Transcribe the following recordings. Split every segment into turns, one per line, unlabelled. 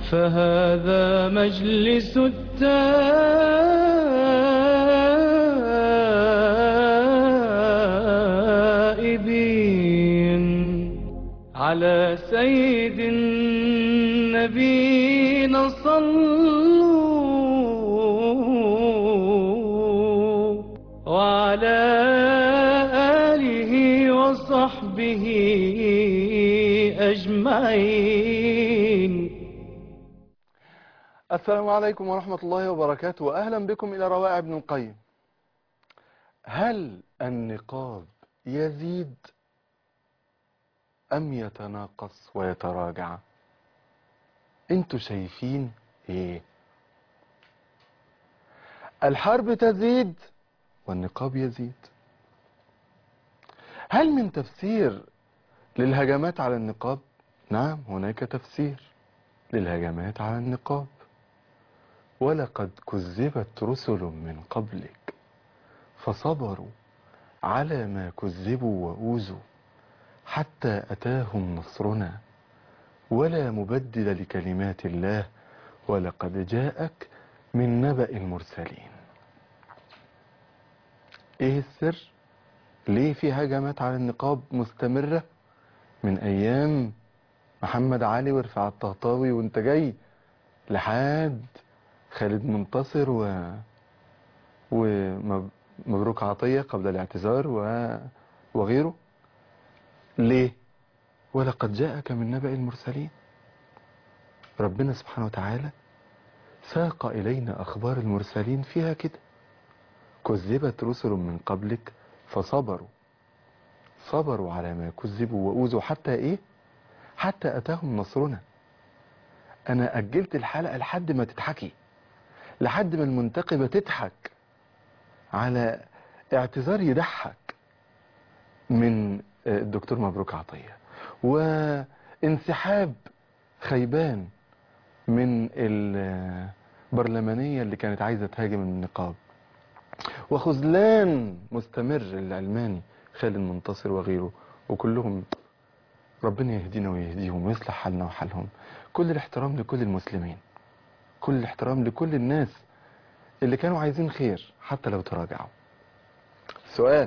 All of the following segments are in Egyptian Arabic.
فهذا مجلس التائبين على سيد النبينا صلوا وعلى آله وصحبه أجمعين
السلام عليكم ورحمة الله وبركاته وأهلا بكم إلى روائع ابن القيم هل النقاب يزيد أم يتناقص ويتراجع انتوا شايفين ايه الحرب تزيد والنقاب يزيد هل من تفسير للهجمات على النقاب نعم هناك تفسير للهجمات على النقاب ولقد كذبت رسل من قبلك فصبروا على ما كذبوا وأوذوا حتى أتاهم نصرنا ولا مبدل لكلمات الله ولقد جاءك من نبأ المرسلين ايه السر ليه في هجمات على النقاب مستمرة من ايام محمد علي ورفع الطهطاوي وانت جاي لحد خالد منتصر و ومبروك عطية قبل الاعتذار و... وغيره ليه ولقد جاءك من نبأ المرسلين ربنا سبحانه وتعالى ساق إلينا أخبار المرسلين فيها كده كذبت رسل من قبلك فصبروا صبروا على ما كذبوا وأوذوا حتى إيه حتى أتاهم نصرنا أنا أجلت الحلقة لحد ما تضحكي لحد ما المنتقبة تضحك على اعتذار يضحك من الدكتور مبروك عطية وانسحاب خيبان من البرلمانية اللي كانت عايزة تهاجم النقاب وخذلان مستمر العلماني خالد منتصر وغيره وكلهم ربنا يهدينا ويهديهم ويصلح حالنا وحالهم كل الاحترام لكل المسلمين كل الاحترام لكل الناس اللي كانوا عايزين خير حتى لو تراجعوا سؤال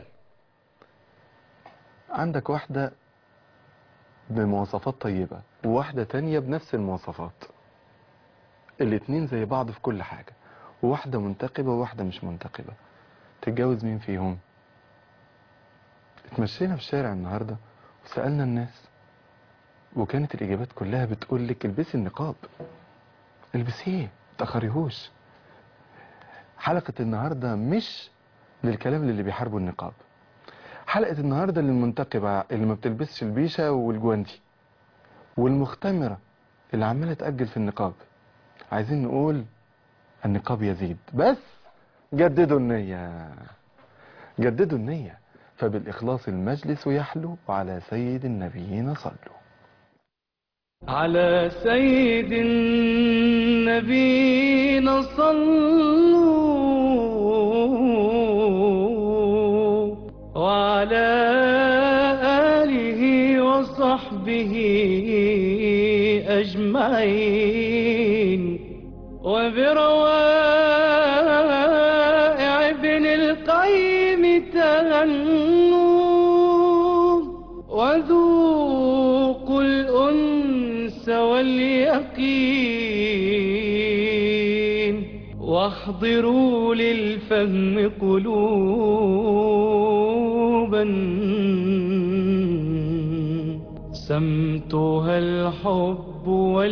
عندك واحدة بمواصفات طيبة وواحدة تانية بنفس المواصفات الاتنين زي بعض في كل حاجة وواحدة منتقبة وواحدة مش منتقبة تتجوز مين فيهم اتمشينا في الشارع النهاردة وسألنا الناس وكانت الإجابات كلها بتقول لك البسي النقاب البسيه متأخريهوش حلقة النهاردة مش للكلام اللي بيحاربوا النقاب حلقة النهاردة للمنتقبة اللي ما بتلبسش البيشة والجواندي والمختمرة اللي عمالة تأجل في النقاب عايزين نقول النقاب يزيد بس جددوا النية جددوا النية فبالإخلاص المجلس يحلو وعلى سيد النبيين صلوا
على سيد النبينا صلوا وعلى آله وصحبه أجمعين وبروائع ابن القيم تغنوا وذوقوا الأنس واليقين واحضروا للفهم قلوبا سمتها الحب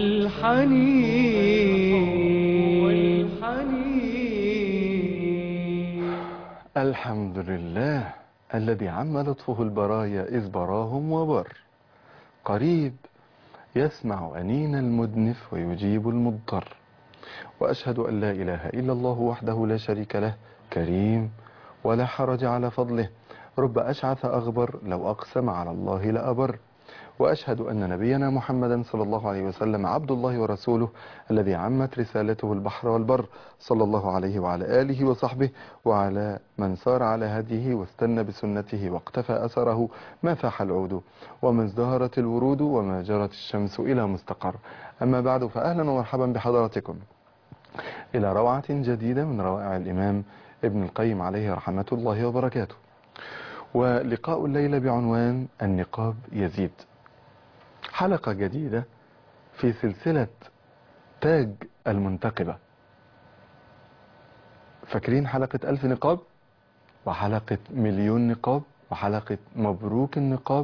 والحنين
الحمد لله الذي عم لطفه البرايا إذ براهم وبر قريب يسمع أنين المدنف ويجيب المضطر وأشهد أن لا إله إلا الله وحده لا شريك له كريم ولا حرج على فضله رب أشعث أغبر لو أقسم على الله لأبر وأشهد أن نبينا محمدا صلى الله عليه وسلم عبد الله ورسوله الذي عمت رسالته البحر والبر صلى الله عليه وعلى آله وصحبه وعلى من سار على هديه واستنى بسنته واقتفى أثره ما فاح العود وما ازدهرت الورود وما جرت الشمس إلى مستقر أما بعد فأهلا ومرحبا بحضراتكم إلى روعة جديدة من روائع الإمام ابن القيم عليه رحمة الله وبركاته ولقاء الليلة بعنوان النقاب يزيد حلقة جديدة في سلسلة تاج المنتقبة فاكرين حلقة ألف نقاب وحلقة مليون نقاب وحلقة مبروك النقاب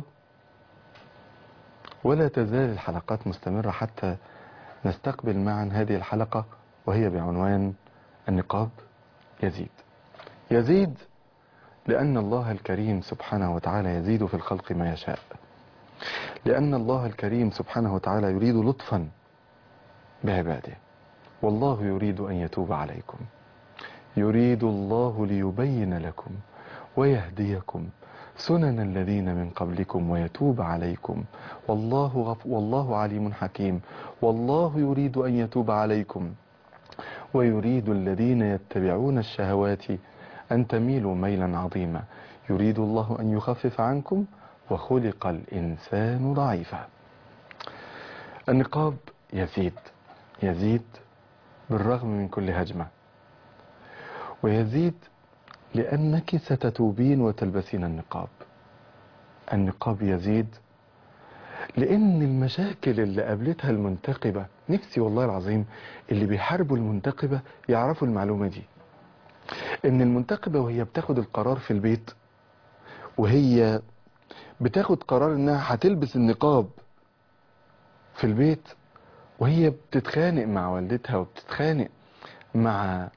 ولا تزال الحلقات مستمرة حتى نستقبل معا هذه الحلقة وهي بعنوان النقاب يزيد يزيد لأن الله الكريم سبحانه وتعالى يزيد في الخلق ما يشاء لأن الله الكريم سبحانه وتعالى يريد لطفا بعباده والله يريد أن يتوب عليكم يريد الله ليبين لكم ويهديكم سنن الذين من قبلكم ويتوب عليكم والله, غف والله عليم حكيم والله يريد أن يتوب عليكم ويريد الذين يتبعون الشهوات أن تميلوا ميلا عظيما يريد الله أن يخفف عنكم وخلق الإنسان ضعيفا النقاب يزيد يزيد بالرغم من كل هجمة ويزيد لأنك ستتوبين وتلبسين النقاب النقاب يزيد لأن المشاكل اللي قابلتها المنتقبة نفسي والله العظيم اللي بيحاربوا المنتقبة يعرفوا المعلومة دي ان المنتقبة وهي بتاخد القرار في البيت وهي بتاخد قرار انها هتلبس النقاب في البيت وهي بتتخانق مع والدتها وبتتخانق مع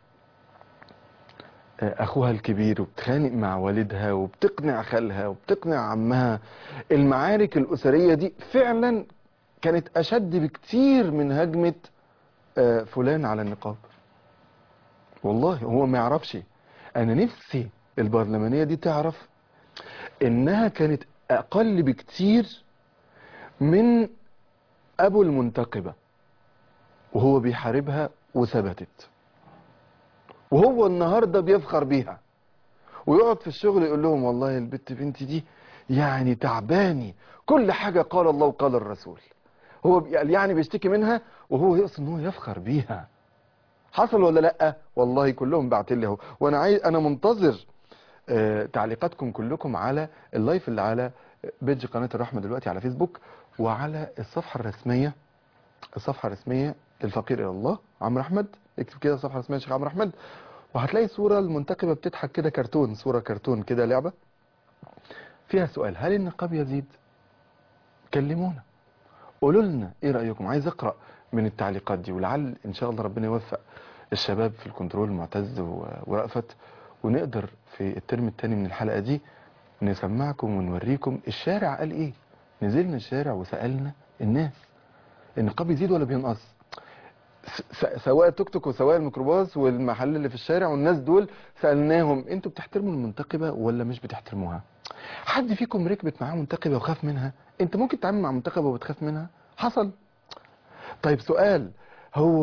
اخوها الكبير وبتتخانق مع والدها وبتقنع خالها وبتقنع عمها المعارك الاسرية دي فعلا كانت اشد بكتير من هجمة فلان على النقاب والله هو ما يعرفش انا نفسي البرلمانية دي تعرف انها كانت اقل بكتير من ابو المنتقبة وهو بيحاربها وثبتت وهو النهاردة بيفخر بيها ويقعد في الشغل يقول لهم والله البت بنتي دي يعني تعباني كل حاجة قال الله وقال الرسول هو يعني بيشتكي منها وهو يقصد ان هو يفخر بيها حصل ولا لا والله كلهم بعت لي اهو وانا عايز انا منتظر آه تعليقاتكم كلكم على اللايف اللي على بيج قناه الرحمه دلوقتي على فيسبوك وعلى الصفحه الرسميه الصفحه الرسميه للفقير الى الله عمرو احمد اكتب كده الصفحه الرسميه للشيخ عمرو احمد وهتلاقي صوره المنتقبه بتضحك كده كرتون صوره كرتون كده لعبه فيها سؤال هل النقاب يزيد كلمونا قولوا لنا ايه رايكم عايز اقرا من التعليقات دي ولعل ان شاء الله ربنا يوفق الشباب في الكنترول معتز ورأفت ونقدر في الترم الثاني من الحلقة دي نسمعكم ونوريكم الشارع قال ايه نزلنا الشارع وسألنا الناس النقاب يزيد ولا بينقص سواء التوك توك وسواء الميكروباص والمحل اللي في الشارع والناس دول سألناهم انتوا بتحترموا المنتقبة ولا مش بتحترموها حد فيكم ركبت معاه منتقبة وخاف منها انت ممكن تتعامل مع منتقبة وبتخاف منها حصل طيب سؤال هو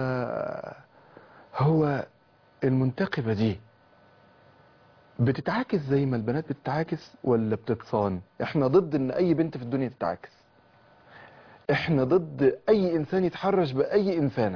هو المنتقبة دي بتتعاكس زي ما البنات بتتعاكس ولا بتتصان احنا ضد ان اي بنت في الدنيا تتعاكس احنا ضد اي انسان يتحرش باي انسانة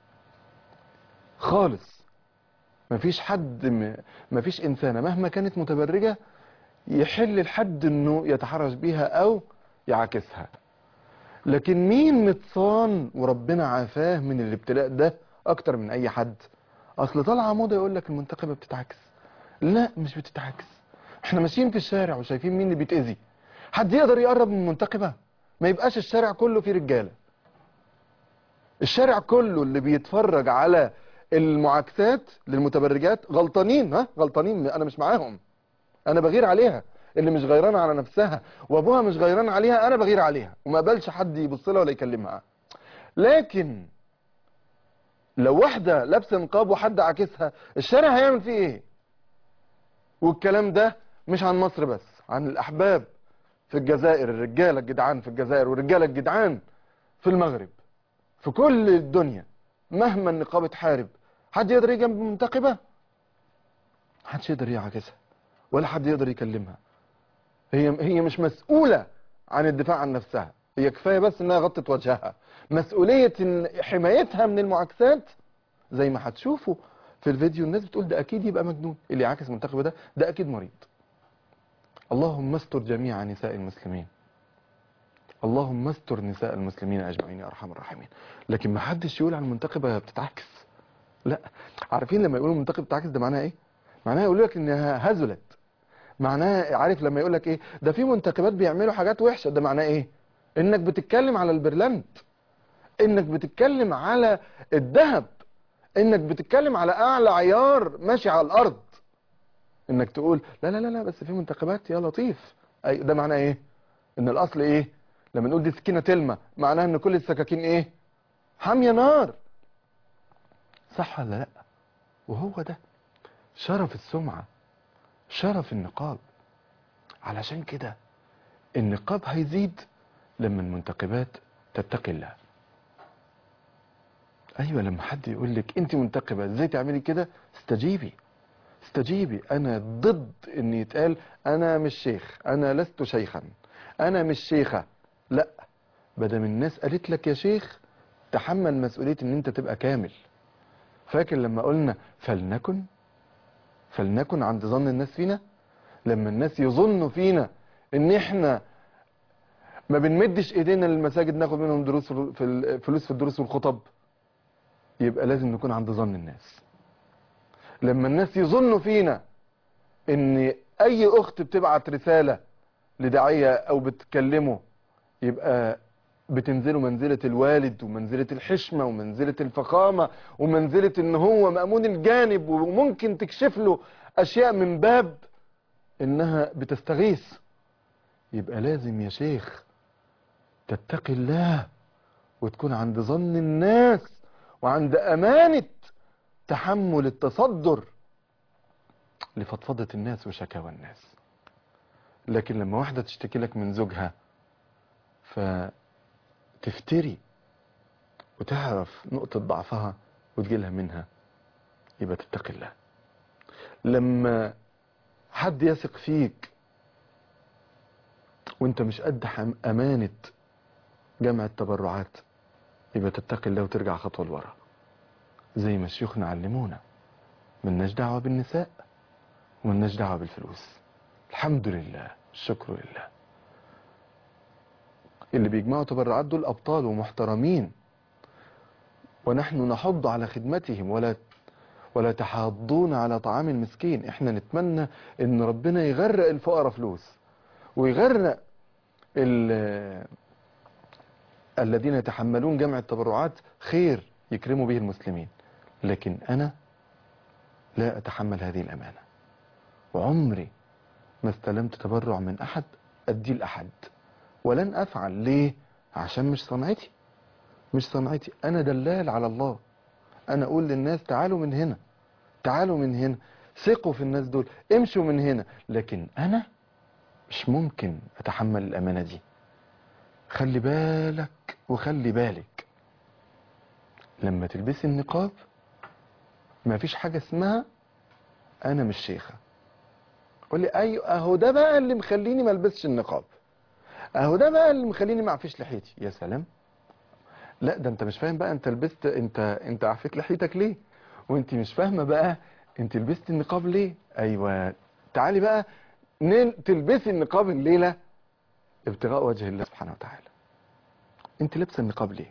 خالص مفيش حد م... مفيش انسانة مهما كانت متبرجة يحل الحد انه يتحرش بيها او يعاكسها لكن مين متصان وربنا عافاه من الابتلاء ده اكتر من اي حد اصل طالعه موضه يقول لك المنتقبه بتتعكس لا مش بتتعكس احنا ماشيين في الشارع وشايفين مين اللي بيتاذي حد يقدر يقرب من المنتقبه ما يبقاش الشارع كله فيه رجاله الشارع كله اللي بيتفرج على المعاكسات للمتبرجات غلطانين ها غلطانين انا مش معاهم انا بغير عليها اللي مش غيرانه على نفسها وابوها مش غيران عليها انا بغير عليها وما قبلش حد يبص لها ولا يكلمها لكن لو واحده لابسه نقاب وحد عاكسها الشارع هيعمل فيه ايه والكلام ده مش عن مصر بس عن الاحباب في الجزائر الرجاله الجدعان في الجزائر والرجاله الجدعان في المغرب في كل الدنيا مهما النقابه تحارب حد يقدر يجي جنب منتقبه محدش يقدر يعاكسها ولا حد يقدر يكلمها هي هي مش مسؤوله عن الدفاع عن نفسها هي كفايه بس انها غطت وجهها مسؤوليه إن حمايتها من المعاكسات زي ما هتشوفوا في الفيديو الناس بتقول ده اكيد يبقى مجنون اللي يعاكس منتخب ده ده اكيد مريض اللهم استر جميع نساء المسلمين اللهم استر نساء المسلمين اجمعين يا ارحم الراحمين لكن ما حدش يقول عن المنتخبه بتتعكس لا عارفين لما يقولوا المنتخب بتتعكس ده معناها ايه معناها يقول لك انها هزلت معناها عارف لما يقول لك ايه ده في منتخبات بيعملوا حاجات وحشه ده معناه ايه انك بتتكلم على البرلنت انك بتتكلم على الذهب انك بتتكلم على اعلى عيار ماشي على الارض انك تقول لا لا لا لا بس في منتخبات يا لطيف أي ده معناه ايه ان الاصل ايه لما نقول دي سكينه تلمه معناها ان كل السكاكين ايه حاميه نار صح ولا لا وهو ده شرف السمعه شرف النقاب علشان كده النقاب هيزيد لما المنتقبات تتقي الله ايوه لما حد يقول لك انت منتقبه ازاي تعملي كده استجيبي استجيبي انا ضد ان يتقال انا مش شيخ انا لست شيخا انا مش شيخه لا بدل الناس قالت لك يا شيخ تحمل مسؤوليه ان انت تبقى كامل فاكر لما قلنا فلنكن فلنكن عند ظن الناس فينا لما الناس يظنوا فينا ان احنا ما بنمدش ايدينا للمساجد ناخد منهم دروس في ال- فلوس في الدروس والخطب يبقى لازم نكون عند ظن الناس لما الناس يظنوا فينا ان اي اخت بتبعت رسالة لداعية او بتكلمه يبقى بتنزله منزلة الوالد ومنزلة الحشمة ومنزلة الفخامة ومنزلة ان هو مأمون الجانب وممكن تكشف له اشياء من باب انها بتستغيث يبقى لازم يا شيخ تتقي الله وتكون عند ظن الناس وعند امانة تحمل التصدر لفضفضة الناس وشكاوى الناس لكن لما واحدة تشتكي لك من زوجها فتفتري وتعرف نقطة ضعفها وتجيلها منها يبقى تتقي الله لما حد يثق فيك وانت مش قد حم- امانة جمع التبرعات يبقى تتقي الله وترجع خطوة لورا زي ما شيوخنا علمونا ملناش دعوة بالنساء وملناش دعوة بالفلوس الحمد لله الشكر لله اللي بيجمعوا تبرعات دول أبطال ومحترمين ونحن نحض على خدمتهم ولا ولا تحاضون على طعام المسكين احنا نتمنى ان ربنا يغرق الفقراء فلوس ويغرق ال- الذين يتحملون جمع التبرعات خير يكرموا به المسلمين لكن انا لا اتحمل هذه الامانه وعمري ما استلمت تبرع من احد اديه لاحد ولن افعل ليه عشان مش صنعتي مش صنعتي انا دلال على الله انا اقول للناس تعالوا من هنا تعالوا من هنا ثقوا في الناس دول امشوا من هنا لكن انا مش ممكن اتحمل الامانه دي خلي بالك وخلي بالك لما تلبسي النقاب ما فيش حاجه اسمها انا مش شيخه قول لي ايوه اهو ده بقى اللي مخليني ما البسش النقاب اهو ده بقى اللي مخليني ما اعفيش لحيتي يا سلام لا ده انت مش فاهم بقى انت لبست انت انت عفيت لحيتك ليه وانت مش فاهمه بقى انت لبست النقاب ليه ايوه تعالي بقى نل... تلبسي النقاب الليله ابتغاء وجه الله سبحانه وتعالى انت لابسه النقاب ليه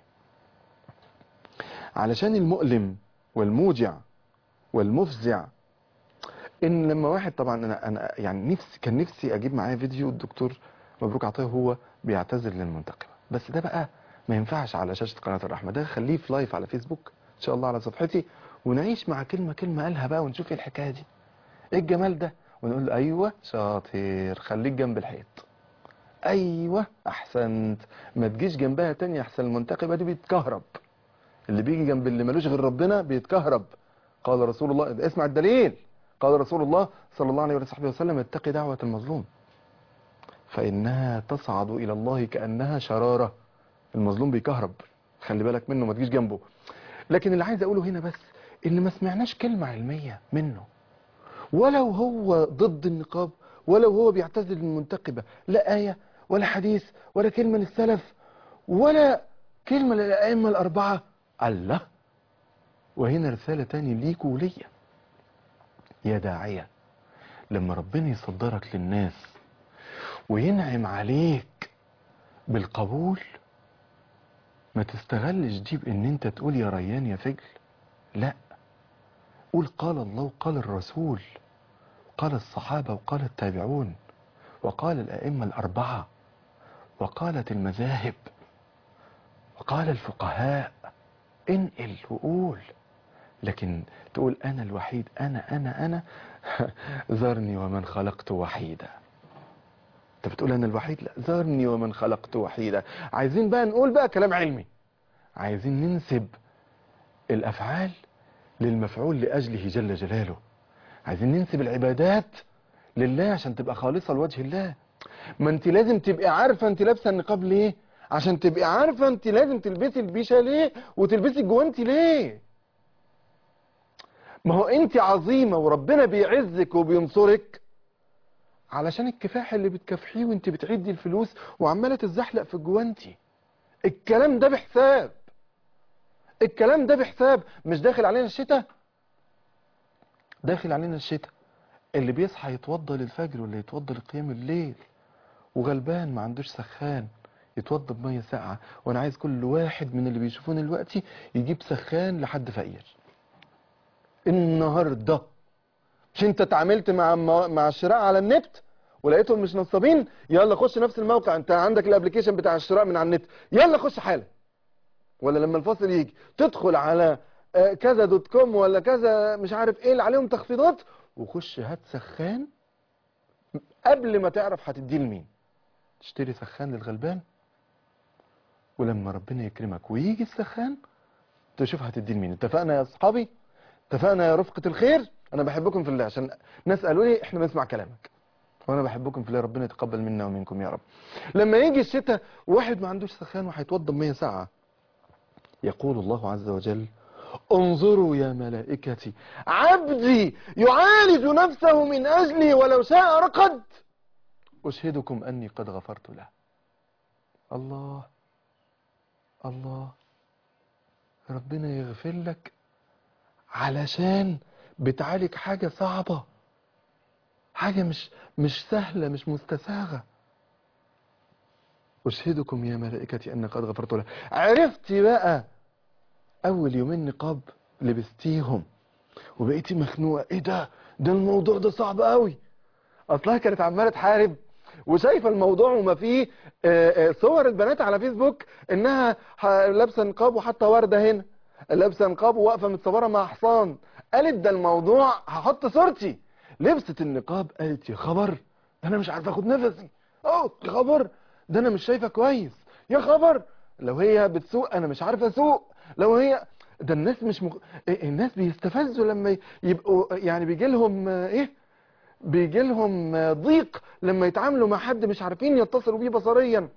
علشان المؤلم والموجع والمفزع ان لما واحد طبعا انا انا يعني نفسي كان نفسي اجيب معايا فيديو الدكتور مبروك عطيه هو بيعتذر للمنتقبه بس ده بقى ما ينفعش على شاشه قناه الرحمه ده خليه في لايف على فيسبوك ان شاء الله على صفحتي ونعيش مع كلمه كلمه قالها بقى ونشوف ايه الحكايه دي ايه الجمال ده ونقول له ايوه شاطر خليك جنب الحيط ايوه احسنت ما تجيش جنبها تاني احسن المنتقبه دي بيتكهرب اللي بيجي جنب اللي ملوش غير ربنا بيتكهرب قال رسول الله اسمع الدليل قال رسول الله صلى الله عليه وصحبه وسلم اتقي دعوة المظلوم فإنها تصعد إلى الله كأنها شرارة المظلوم بيكهرب خلي بالك منه ما تجيش جنبه لكن اللي عايز أقوله هنا بس إن ما سمعناش كلمة علمية منه ولو هو ضد النقاب ولو هو بيعتزل المنتقبة لا آية ولا حديث ولا كلمة للسلف ولا كلمة للأئمة الأربعة الله وهنا رسالة تاني ليك وليا يا داعية لما ربنا يصدرك للناس وينعم عليك بالقبول ما تستغلش دي بان انت تقول يا ريان يا فجل لا قول قال الله وقال الرسول قال الصحابة وقال التابعون وقال الأئمة الأربعة وقالت المذاهب وقال الفقهاء انقل وقول لكن تقول أنا الوحيد أنا أنا أنا ذرني ومن خلقت وحيدا انت بتقول أنا الوحيد لا ذرني ومن خلقت وحيدا عايزين بقى نقول بقى كلام علمي عايزين ننسب الأفعال للمفعول لأجله جل جلاله عايزين ننسب العبادات لله عشان تبقى خالصة لوجه الله ما انت لازم تبقى عارفة انت لابسة النقاب ليه عشان تبقى عارفة انت لازم تلبسي البيشة ليه وتلبسي الجوانتي ليه ما هو انت عظيمة وربنا بيعزك وبينصرك علشان الكفاح اللي بتكافحيه وانت بتعدي الفلوس وعمالة تزحلق في الجوانتي الكلام ده بحساب الكلام ده بحساب مش داخل علينا الشتاء داخل علينا الشتاء اللي بيصحى يتوضى للفجر ولا يتوضى لقيام الليل وغلبان ما عندوش سخان يتوضى بميه ساقعه وانا عايز كل واحد من اللي بيشوفوني دلوقتي يجيب سخان لحد فقير النهارده مش انت اتعاملت مع مع الشراء على النت ولقيتهم مش نصابين يلا خش نفس الموقع انت عندك الابلكيشن بتاع الشراء من على النت يلا خش حالا ولا لما الفاصل يجي تدخل على آه، كذا دوت كوم ولا كذا مش عارف ايه اللي عليهم تخفيضات وخش هات سخان قبل ما تعرف هتديه لمين تشتري سخان للغلبان ولما ربنا يكرمك ويجي السخان تشوف هتديه لمين اتفقنا يا اصحابي اتفقنا يا رفقة الخير انا بحبكم في الله عشان ناس قالوا لي احنا بنسمع كلامك وانا بحبكم في الله ربنا يتقبل منا ومنكم يا رب لما يجي الشتاء واحد ما عندوش سخان وهيتوضى بمية ساعة يقول الله عز وجل انظروا يا ملائكتي عبدي يعالج نفسه من أجلي ولو شاء رقد أشهدكم أني قد غفرت له الله الله ربنا يغفر لك علشان بتعالج حاجة صعبة حاجة مش مش سهلة مش مستساغة أشهدكم يا ملائكتي أن قد غفرت له عرفتي بقى أول يومين نقاب لبستيهم وبقيتي مخنوقة إيه ده ده الموضوع ده صعب قوي أصلها كانت عمالة تحارب وشايفة الموضوع وما فيه آه، آه، صور البنات على فيسبوك إنها ح- لابسة نقاب وحاطة وردة هنا لابسة نقاب وواقفة متصورة مع حصان قالت ده الموضوع هحط صورتي لبست النقاب قالت يا خبر ده أنا مش عارفة أخد نفسي أوه يا خبر ده أنا مش شايفة كويس يا خبر لو هي بتسوق أنا مش عارفة أسوق لو هي ده الناس مش مخ... إيه، الناس بيستفزوا لما يبقوا يعني بيجي لهم ايه بيجي لهم ضيق لما يتعاملوا مع حد مش عارفين يتصلوا بيه بصريا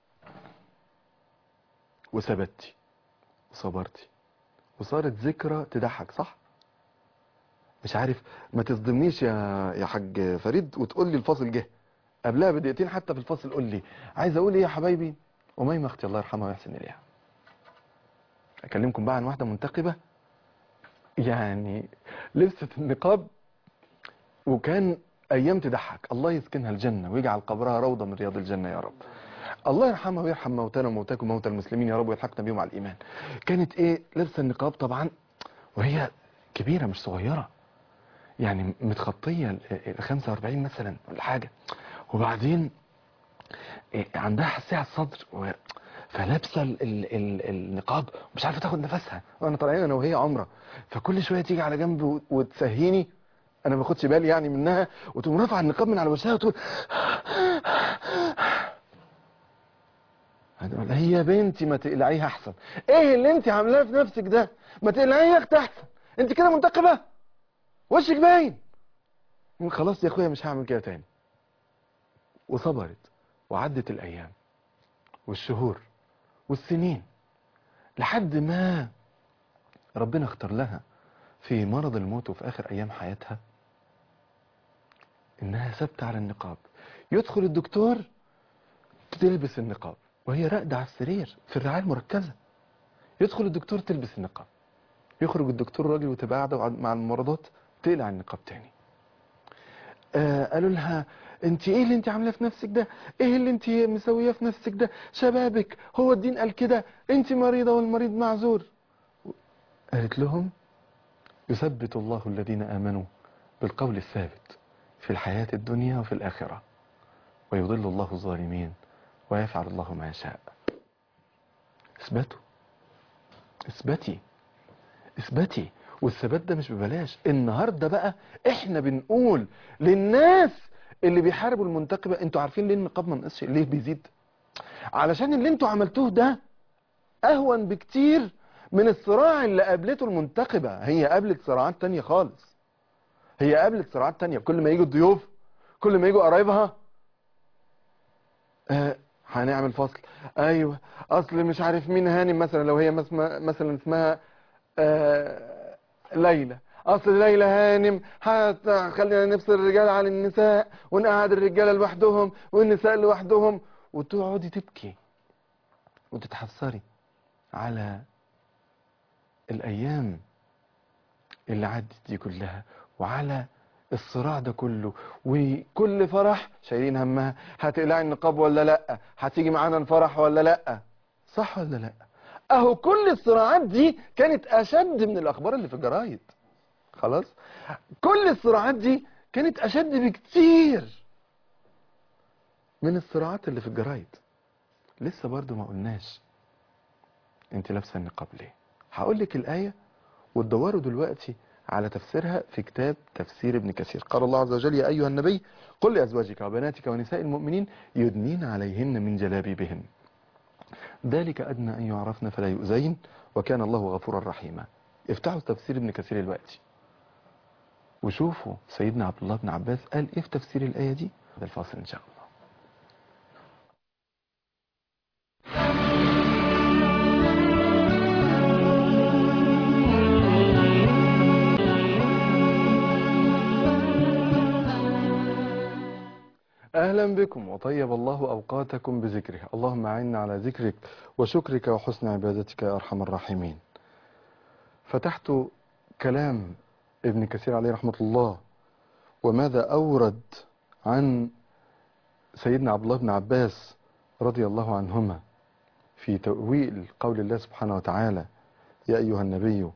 وثبتي وصبرتي وصارت ذكرى تضحك صح مش عارف ما تصدمنيش يا يا حاج فريد وتقول لي الفاصل جه قبلها بدقيقتين حتى في الفاصل قول لي عايز اقول ايه يا حبايبي اميمه اختي الله يرحمها ويحسن اليها اكلمكم بقى عن واحده منتقبه يعني لبست النقاب وكان ايام تضحك الله يسكنها الجنه ويجعل قبرها روضه من رياض الجنه يا رب الله يرحمها ويرحم موتانا وموتاكم وموتى المسلمين يا رب ويلحقنا بيهم على الايمان كانت ايه لابسه النقاب طبعا وهي كبيره مش صغيره يعني متخطيه ال- ال 45 مثلا ولا حاجه وبعدين إيه، عندها حساسيه على الصدر و... فلابسه ال... ال... ال... النقاب ومش عارفه تاخد نفسها وانا طالعين انا وهي عمره فكل شويه تيجي على جنب و... وتسهيني انا ما باخدش بالي يعني منها وتقوم رافعه النقاب من على وشها وتقول هتقول هي يا بنتي ما تقلعيها احسن ايه اللي انت عاملاه في نفسك ده ما تقلعيها يا اختي احسن انت كده منتقبه وشك باين خلاص يا اخويا مش هعمل كده تاني وصبرت وعدت الأيام والشهور والسنين لحد ما ربنا اختار لها في مرض الموت وفي آخر أيام حياتها إنها ثابتة على النقاب يدخل الدكتور تلبس النقاب وهي راقدة على السرير في الرعاية المركزة يدخل الدكتور تلبس النقاب يخرج الدكتور راجل وتبقى قاعدة مع الممرضات تقلع النقاب تاني آه قالوا لها انت ايه اللي انت عاملاه في نفسك ده ايه اللي انت مسويه في نفسك ده شبابك هو الدين قال كده انت مريضة والمريض معذور قالت لهم يثبت الله الذين آمنوا بالقول الثابت في الحياة الدنيا وفي الآخرة ويضل الله الظالمين ويفعل الله ما يشاء اثبتوا اثبتي اثبتي والثبات ده مش ببلاش النهاردة بقى احنا بنقول للناس اللي بيحاربوا المنتقبة انتوا عارفين ليه النقاب ما نقصش ليه بيزيد علشان اللي انتوا عملتوه ده اهون بكتير من الصراع اللي قابلته المنتقبة هي قابلت صراعات تانية خالص هي قابلت صراعات تانية كل ما يجوا الضيوف كل ما يجوا قرايبها آه هنعمل فصل ايوه اصل مش عارف مين هانم مثلا لو هي مسما- مثلا اسمها آه ليلى اصل ليلى هانم هتخلينا نفصل الرجال عن النساء ونقعد الرجاله لوحدهم والنساء لوحدهم وتقعدي تبكي وتتحسري على الايام اللي عدت دي كلها وعلى الصراع ده كله وكل فرح شايلين همها هتقلعي النقاب ولا لا هتيجي معانا الفرح ولا لا صح ولا لا اهو كل الصراعات دي كانت اشد من الاخبار اللي في الجرايد خلاص كل الصراعات دي كانت اشد بكتير من الصراعات اللي في الجرايد لسه برضو ما قلناش انت لابسه النقاب ليه هقول لك الايه وتدوروا دلوقتي على تفسيرها في كتاب تفسير ابن كثير قال الله عز وجل يا أيها النبي قل لأزواجك وبناتك ونساء المؤمنين يدنين عليهن من جلابيبهن ذلك أدنى أن يعرفن فلا يؤذين وكان الله غفورا رحيما افتحوا تفسير ابن كثير الوقت وشوفوا سيدنا عبد الله بن عباس قال ايه في تفسير الآية دي هذا الفاصل إن شاء الله أهلا بكم وطيب الله أوقاتكم بذكره اللهم أعنا على ذكرك وشكرك وحسن عبادتك يا أرحم الراحمين فتحت كلام ابن كثير عليه رحمة الله وماذا أورد عن سيدنا عبد الله بن عباس رضي الله عنهما في تأويل قول الله سبحانه وتعالى يا أيها النبي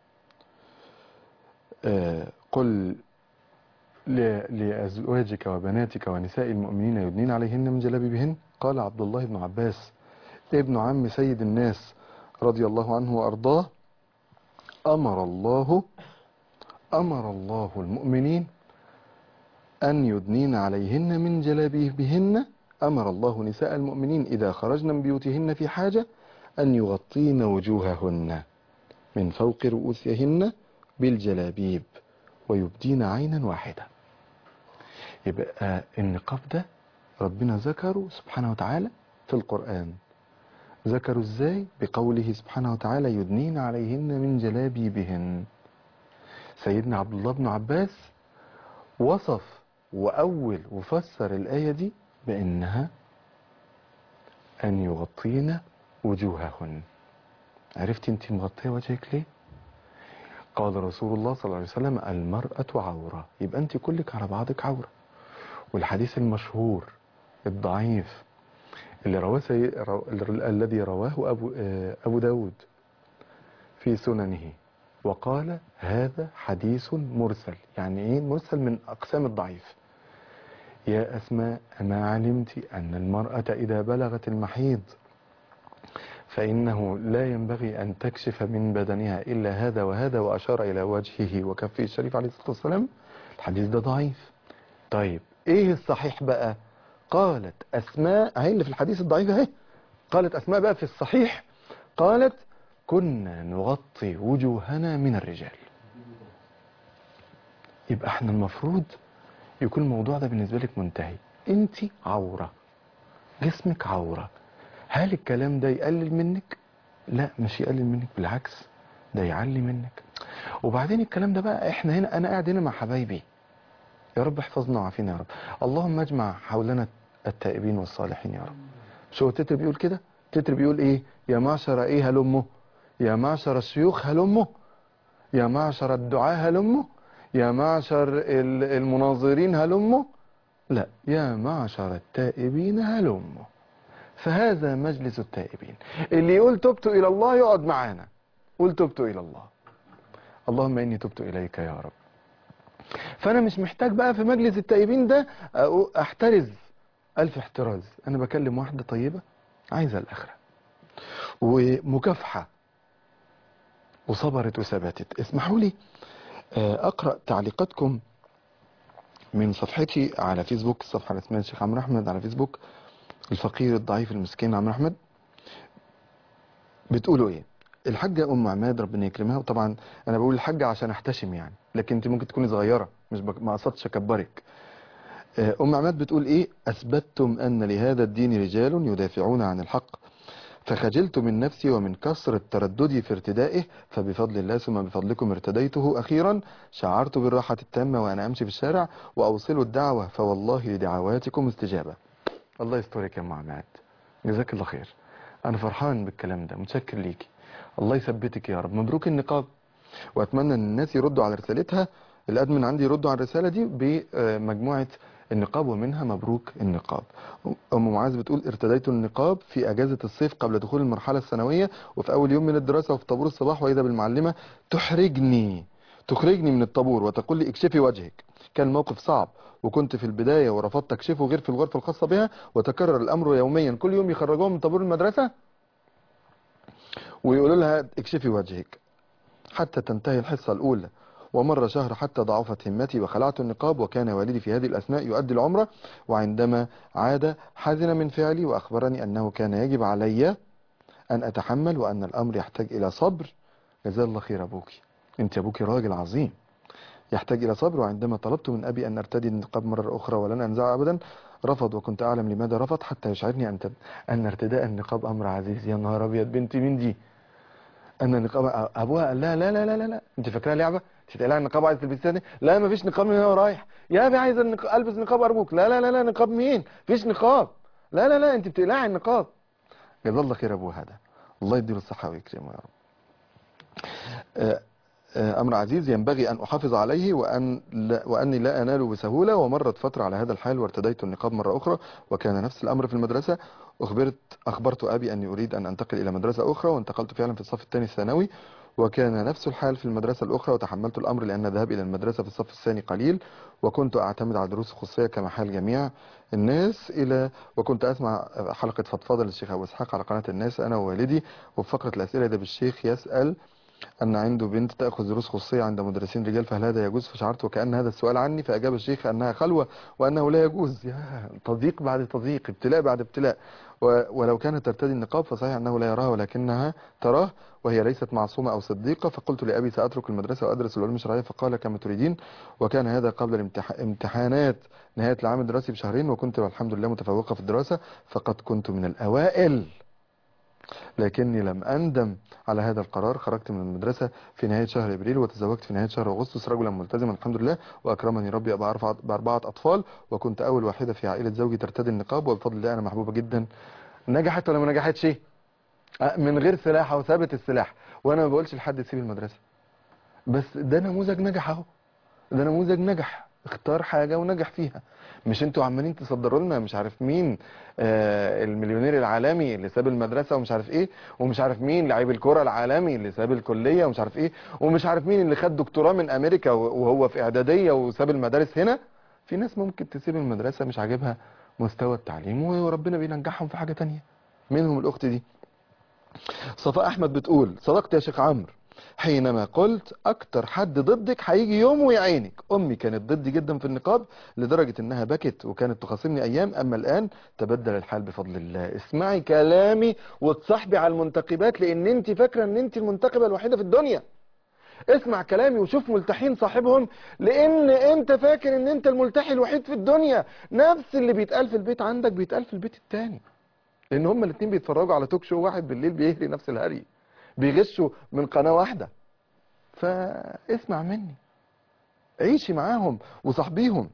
آه، قل ل- لأزواجك وبناتك ونساء المؤمنين يدنين عليهن من جلابيبهن قال عبد الله بن عباس ابن عم سيد الناس رضي الله عنه وأرضاه أمر الله أمر الله المؤمنين أن يدنين عليهن من جلابيبهن أمر الله نساء المؤمنين إذا خرجن من بيوتهن في حاجة أن يغطين وجوههن من فوق رؤوسهن بالجلابيب ويبدين عينا واحدة يبقى النقاب ده ربنا ذكره سبحانه وتعالى في القرآن ذكروا ازاي بقوله سبحانه وتعالى يدنين عليهن من جلابيبهن سيدنا عبد الله بن عباس وصف وأول وفسر الآية دي بأنها أن يغطين وجوههن عرفت انت مغطية وجهك ليه قال رسول الله صلى الله عليه وسلم المرأة عورة يبقى انت كلك على بعضك عورة والحديث المشهور الضعيف اللي رواه سي... رو... الذي رواه أبو... آه، أبو داود في سننه وقال هذا حديث مرسل يعني ايه مرسل من أقسام الضعيف يا أسماء أما علمت أن المرأة إذا بلغت المحيض فإنه لا ينبغي أن تكشف من بدنها إلا هذا وهذا وأشار إلى وجهه وكفه الشريف عليه الصلاة والسلام الحديث ده ضعيف طيب إيه الصحيح بقى قالت أسماء هي اللي في الحديث الضعيف اهي قالت أسماء بقى في الصحيح قالت كنا نغطي وجوهنا من الرجال يبقى احنا المفروض يكون الموضوع ده بالنسبة لك منتهي انت عورة جسمك عورة هل الكلام ده يقلل منك لا مش يقلل منك بالعكس ده يعلي منك وبعدين الكلام ده بقى احنا هنا انا قاعد هنا مع حبايبي يا رب احفظنا وعافينا يا رب اللهم اجمع حولنا التائبين والصالحين يا رب شو التتر بيقول كده التتر بيقول ايه يا معشر ايه هلمه يا معشر الشيوخ هلمه يا معشر الدعاة هلمه يا معشر ال- المناظرين هلمه لا يا معشر التائبين هلمه فهذا مجلس التائبين اللي يقول تبت إلى الله يقعد معانا قول تبت إلى الله اللهم إني تبت إليك يا رب فأنا مش محتاج بقى في مجلس التائبين ده أقو- أحترز ألف احتراز أنا بكلم واحدة طيبة عايزة الآخرة ومكافحة وصبرت وثبتت اسمحوا لي آه، أقرأ تعليقاتكم من صفحتي على فيسبوك الصفحة الرسمية للشيخ عمرو أحمد على فيسبوك الفقير الضعيف المسكين عمرو أحمد بتقولوا إيه الحاجة أم عماد ربنا يكرمها وطبعا أنا بقول الحاجة عشان أحتشم يعني لكن أنت ممكن تكوني صغيرة مش بك... ما قصدتش أكبرك آه، أم عماد بتقول إيه أثبتتم أن لهذا الدين رجال يدافعون عن الحق فخجلت من نفسي ومن كثرة ترددي في ارتدائه فبفضل الله ثم بفضلكم ارتديته أخيرا شعرت بالراحة التامة وأنا أمشي في الشارع وأوصل الدعوة فوالله لدعواتكم استجابة الله يسترك يا أم عماد جزاك الله خير أنا فرحان بالكلام ده متشكر ليكي الله يثبتك يا رب مبروك النقاب وأتمنى أن الناس يردوا على رسالتها الأدمن عندي يردوا على الرسالة دي بمجموعة النقاب ومنها مبروك النقاب أم معاذ بتقول ارتديت النقاب في أجازة الصيف قبل دخول المرحلة الثانوية وفي أول يوم من الدراسة وفي طابور الصباح وإذا بالمعلمة تحرجني تخرجني من الطابور وتقول لي اكشفي وجهك كان الموقف صعب وكنت في البداية ورفضت اكشفه غير في الغرفة الخاصة بها وتكرر الأمر يوميا كل يوم يخرجوها من طابور المدرسة ويقولوا لها اكشفي وجهك حتى تنتهي الحصة الأولى ومر شهر حتى ضعفت همتي وخلعت النقاب وكان والدي في هذه الأثناء يؤدي العمرة وعندما عاد حزن من فعلي وأخبرني أنه كان يجب علي أن أتحمل وأن الأمر يحتاج إلى صبر جزاه الله خير أبوكي أنت أبوكي راجل عظيم يحتاج إلى صبر وعندما طلبت من أبي أن أرتدي النقاب مرة أخرى ولن أنزعه أبدا رفض وكنت أعلم لماذا رفض حتى يشعرني أن تب... أن ارتداء النقاب أمر عزيز يا نهار أبيض بنتي مين دي أن النقاب أبوها قال لا لا لا لا لا, لا. أنت فاكراها لعبة أنت تقلع النقاب عايز تلبسها دي لا ما فيش نقاب من هنا ورايح يا أبي عايز النق... ألبس نقاب أرجوك لا لا لا لا نقاب مين فيش نقاب لا لا لا أنت بتقلعي النقاب جزاه الله خير أبوها ده الله يديله الصحة ويكرمه يا رب آه أمر عزيز ينبغي أن أحافظ عليه وأن لا وأني لا أنال بسهولة ومرت فترة على هذا الحال وارتديت النقاب مرة أخرى وكان نفس الأمر في المدرسة أخبرت أخبرت أبي أني أريد أن أنتقل إلى مدرسة أخرى وانتقلت فعلا في الصف الثاني الثانوي وكان نفس الحال في المدرسة الأخرى وتحملت الأمر لأن ذهابي إلى المدرسة في الصف الثاني قليل وكنت أعتمد على دروس خصوصية كما حال جميع الناس إلى وكنت أسمع حلقة فضفاضة للشيخ أبو إسحاق على قناة الناس أنا ووالدي وفي فقرة الأسئلة ده بالشيخ يسأل أن عنده بنت تأخذ دروس خصوصية عند مدرسين رجال فهل هذا يجوز فشعرت وكأن هذا السؤال عني فأجاب الشيخ أنها خلوة وأنه لا يجوز يا تضييق بعد تضييق ابتلاء بعد ابتلاء ولو كانت ترتدي النقاب فصحيح أنه لا يراها ولكنها تراه وهي ليست معصومة أو صديقة فقلت لأبي سأترك المدرسة وأدرس العلوم الشرعية فقال كما تريدين وكان هذا قبل الامتحانات نهاية العام الدراسي بشهرين وكنت والحمد لله متفوقة في الدراسة فقد كنت من الأوائل لكني لم أندم على هذا القرار خرجت من المدرسة في نهاية شهر إبريل وتزوجت في نهاية شهر أغسطس رجلا ملتزما الحمد لله وأكرمني ربي بأربعة أطفال وكنت أول واحدة في عائلة زوجي ترتدي النقاب وبفضل الله أنا محبوبة جدا نجحت ولا ما نجحتش من غير سلاح أو ثابت السلاح وأنا ما بقولش لحد يسيب المدرسة بس ده نموذج نجح أهو ده نموذج نجح اختار حاجة ونجح فيها مش انتوا عمالين تصدروا لنا مش عارف مين آه المليونير العالمي اللي ساب المدرسة ومش عارف ايه ومش عارف مين لعيب الكرة العالمي اللي ساب الكلية ومش عارف ايه ومش عارف مين اللي خد دكتوراه من امريكا وهو في اعدادية وساب المدارس هنا في ناس ممكن تسيب المدرسة مش عاجبها مستوى التعليم وربنا بينجحهم في حاجة تانية منهم الاخت دي صفاء احمد بتقول صدقت يا شيخ عمرو حينما قلت اكتر حد ضدك هيجي يوم ويعينك امي كانت ضدي جدا في النقاب لدرجة انها بكت وكانت تخاصمني ايام اما الان تبدل الحال بفضل الله اسمعي كلامي وتصاحبي على المنتقبات لان انت فاكرة ان انت المنتقبة الوحيدة في الدنيا اسمع كلامي وشوف ملتحين صاحبهم لان انت فاكر ان انت الملتحي الوحيد في الدنيا نفس اللي بيتقال في البيت عندك بيتقال في البيت التاني لان هما الاثنين بيتفرجوا على توك شو واحد بالليل بيهري نفس الهري بيغشوا من قناة واحدة فاسمع مني عيشي معاهم وصاحبيهم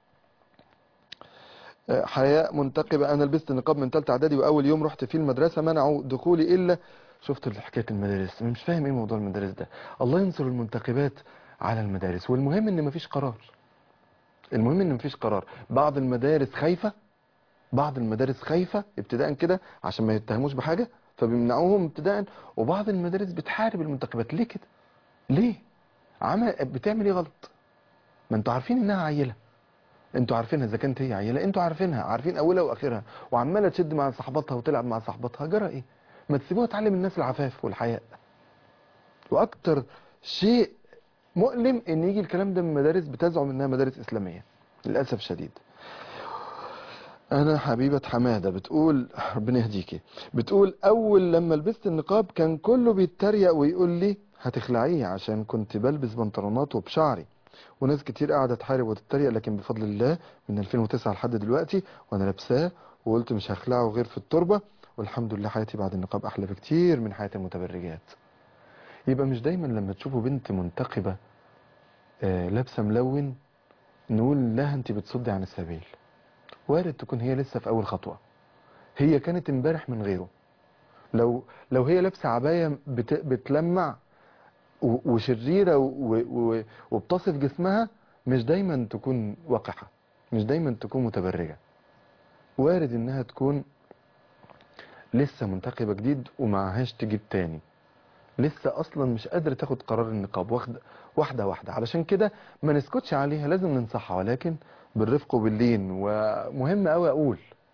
آه، حياء منتقبة انا لبست نقاب من ثالثه اعدادي واول يوم رحت فيه المدرسة منعوا دخولي الا شفت حكاية المدارس مش فاهم ايه موضوع المدارس ده الله ينصر المنتخبات على المدارس والمهم ان مفيش قرار المهم ان مفيش قرار بعض المدارس خايفة بعض المدارس خايفة ابتداء كده عشان ما يتهموش بحاجة فبيمنعوهم ابتداء وبعض المدارس بتحارب المنتخبات ليه كده ليه عمل بتعمل ايه غلط ما انتوا عارفين انها عيلة انتوا عارفينها اذا كانت هي عيلة انتوا عارفينها عارفين اولها واخرها وعمالة تشد مع صاحباتها وتلعب مع صاحباتها جرى ايه ما تسيبوها تعلم الناس العفاف والحياء واكتر شيء مؤلم ان يجي الكلام ده من مدارس بتزعم انها مدارس اسلامية للاسف شديد انا حبيبة حمادة بتقول ربنا يهديكي بتقول اول لما لبست النقاب كان كله بيتريق ويقول لي هتخلعيه عشان كنت بلبس بنطلونات وبشعري وناس كتير قاعدة تحارب وتتريق لكن بفضل الله من 2009 لحد دلوقتي وانا لابساه وقلت مش هخلعه غير في التربة والحمد لله حياتي بعد النقاب احلى بكتير من حياة المتبرجات يبقى مش دايما لما تشوفوا بنت منتقبة آه، لابسة ملون نقول لها انت بتصدي عن السبيل وارد تكون هي لسه في اول خطوة هي كانت امبارح من غيره لو لو هي لابسه عبايه بت بتلمع و- وشريره و- و- وبتصف جسمها مش دايما تكون وقحه مش دايما تكون متبرجه وارد انها تكون لسه منتقبه جديد ومعهاش تجيب تاني لسه اصلا مش قادره تاخد قرار النقاب واخده واحده واحده علشان كده ما نسكتش عليها لازم ننصحها ولكن بالرفق وباللين ومهم قوي اقول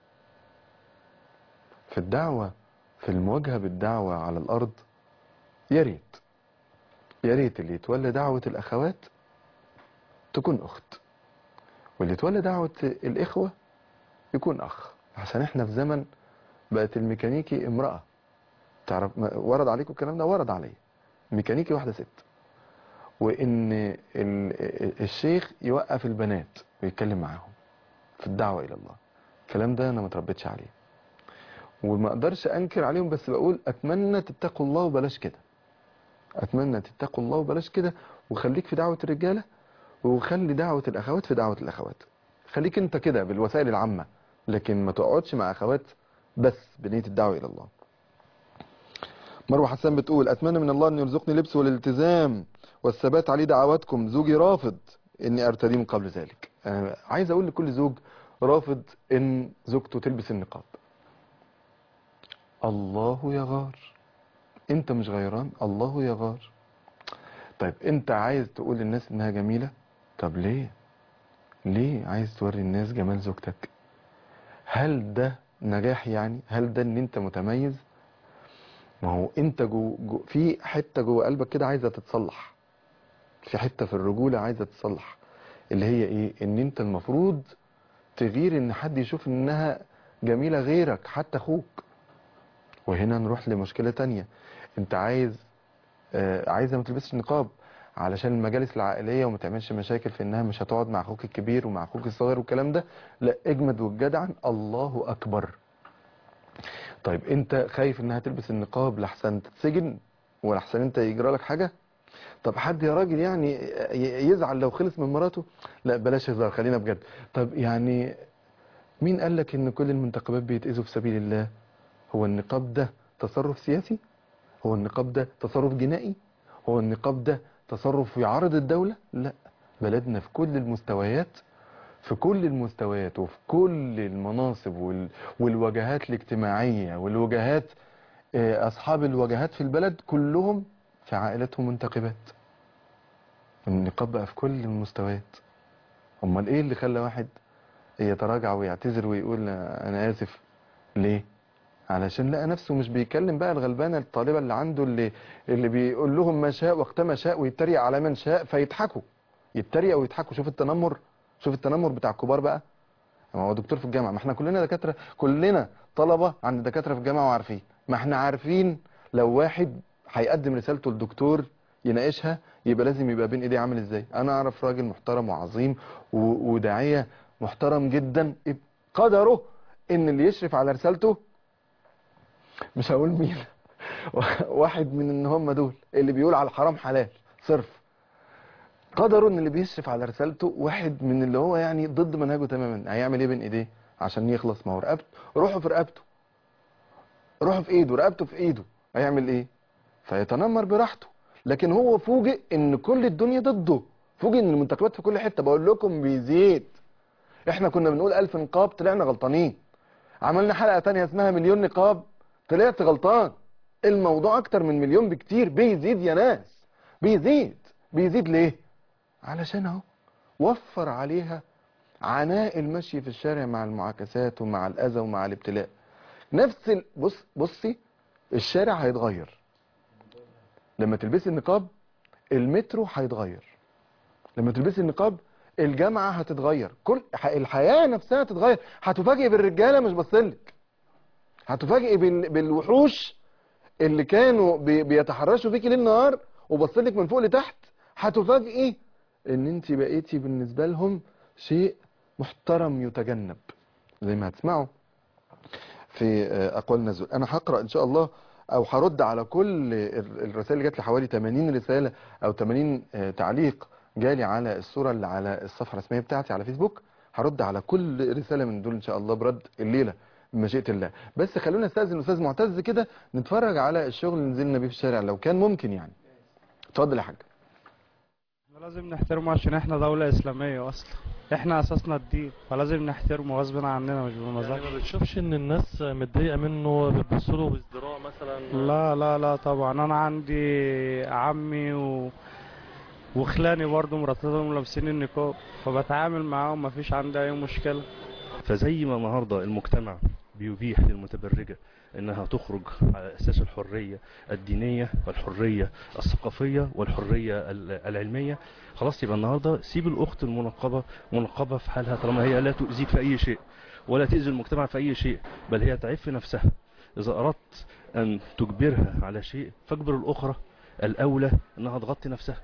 في الدعوه في المواجهه بالدعوه على الارض يا ريت يا ريت اللي يتولى دعوه الاخوات تكون اخت واللي يتولى دعوه الاخوه يكون اخ عشان احنا في زمن بقت الميكانيكي امراه تعرف ما- ورد عليكم الكلام ده ورد عليا ميكانيكي واحده ست وان ال- الشيخ يوقف البنات ويتكلم معاهم في الدعوه الى الله الكلام ده انا ما اتربيتش عليه وما اقدرش انكر عليهم بس بقول اتمنى تتقوا الله وبلاش كده اتمنى تتقوا الله وبلاش كده وخليك في دعوه الرجاله وخلي دعوه الاخوات في دعوه الاخوات خليك انت كده بالوسائل العامه لكن ما تقعدش مع اخوات بس بنيه الدعوه الى الله مروه حسان بتقول اتمنى من الله ان يرزقني لبس والالتزام والثبات عليه دعواتكم زوجي رافض اني ارتديه من قبل ذلك أنا عايز اقول لكل زوج رافض ان زوجته تلبس النقاب الله يغار انت مش غيران الله يغار طيب انت عايز تقول للناس انها جميلة طب ليه ليه عايز توري الناس جمال زوجتك هل ده نجاح يعني هل ده ان انت متميز ما هو انت جو, جو في حتة جوه قلبك كده عايزة تتصلح في حتة في الرجولة عايزة تتصلح اللي هي ايه ان انت المفروض تغير ان حد يشوف انها جميلة غيرك حتى اخوك وهنا نروح لمشكلة تانية انت عايز آه عايزة ما تلبسش نقاب علشان المجالس العائلية وما تعملش مشاكل في انها مش هتقعد مع اخوك الكبير ومع اخوك الصغير والكلام ده لا اجمد والجدعن الله اكبر طيب انت خايف انها تلبس النقاب لحسن تتسجن ولحسن انت يجرى لك حاجة طب حد يا راجل يعني ي- يزعل لو خلص من مراته لا بلاش هزار خلينا بجد طب يعني مين قال لك ان كل المنتقبات بيتأذوا في سبيل الله هو النقاب ده تصرف سياسي هو النقاب ده تصرف جنائي هو النقاب ده تصرف يعارض الدولة لا بلدنا في كل المستويات في كل المستويات وفي كل المناصب وال... والوجهات الاجتماعية والوجهات آه، أصحاب الوجهات في البلد كلهم في عائلتهم منتقبات النقاب بقى في كل المستويات امال ايه اللي خلى واحد يتراجع ويعتذر ويقول انا اسف ليه علشان لقى نفسه مش بيكلم بقى الغلبانه الطالبه اللي عنده اللي اللي بيقول لهم ما شاء وقت ما شاء ويتريق على من شاء فيضحكوا يتريق ويضحكوا شوف التنمر شوف التنمر بتاع الكبار بقى ما هو دكتور في الجامعه ما احنا كلنا دكاتره كلنا طلبه عند دكاتره في الجامعه وعارفين ما احنا عارفين لو واحد هيقدم رسالته للدكتور يناقشها يبقى لازم يبقى بين ايديه عامل ازاي انا اعرف راجل محترم وعظيم و- وداعيه محترم جدا قدره ان اللي يشرف على رسالته مش هقول مين واحد من ان هم دول اللي بيقول على الحرام حلال صرف قدروا ان اللي بيشرف على رسالته واحد من اللي هو يعني ضد منهجه تماما هيعمل ايه بين ايديه عشان يخلص ما هو رقبته روحه في رقبته روحه في ايده رقبته في ايده هيعمل ايه فيتنمر براحته لكن هو فوجئ ان كل الدنيا ضده فوجئ ان المنتخبات في كل حته بقول لكم بيزيد احنا كنا بنقول ألف نقاب طلعنا غلطانين عملنا حلقة تانية اسمها مليون نقاب طلعت غلطان الموضوع اكتر من مليون بكتير بيزيد يا ناس بيزيد بيزيد ليه علشان اهو وفر عليها عناء المشي في الشارع مع المعاكسات ومع الاذى ومع الابتلاء نفس ال... بص بصي الشارع هيتغير لما تلبسي النقاب المترو هيتغير لما تلبسي النقاب الجامعة هتتغير كل ح- الحياة نفسها هتتغير هتفاجئ بالرجالة مش بصلك هتفاجئ بال... بالوحوش اللي كانوا بي... بيتحرشوا فيكي ليل نهار وبصلك من فوق لتحت هتفاجئي ان انت بقيتي بالنسبة لهم شيء محترم يتجنب زي ما هتسمعوا في آه، اقوال نزول انا هقرا ان شاء الله او هرد على كل ال- الرسائل اللي جات لي حوالي 80 رساله او 80 آه، تعليق جالي على الصوره اللي على الصفحه الرسميه بتاعتي على فيسبوك هرد على كل رساله من دول ان شاء الله برد الليله بمشيئه الله بس خلونا نستاذن الاستاذ معتز كده نتفرج على الشغل اللي نزلنا بيه في الشارع لو كان ممكن يعني اتفضل يا حاج
لازم نحترمه عشان احنا دولة إسلامية أصلا احنا أساسنا الدين فلازم نحترمه غصب عننا مش بمزاج
يعني ما بتشوفش ان الناس متضايقه منه بتبص له بازدراء مثلا
لا لا لا طبعا أنا عندي عمي و... وخلاني برضه مراتاتهم لابسين النقاب فبتعامل معاهم مفيش عندي أي مشكلة
فزي ما النهارده المجتمع بيبيح للمتبرجه انها تخرج على اساس الحريه الدينيه والحريه الثقافيه والحريه ال- العلميه خلاص يبقى النهارده سيب الاخت المنقبه منقبه في حالها طالما هي لا تؤذيك في اي شيء ولا تؤذي المجتمع في اي شيء بل هي تعف نفسها اذا اردت ان تجبرها على شيء فاجبر الاخرى الاولى انها تغطي نفسها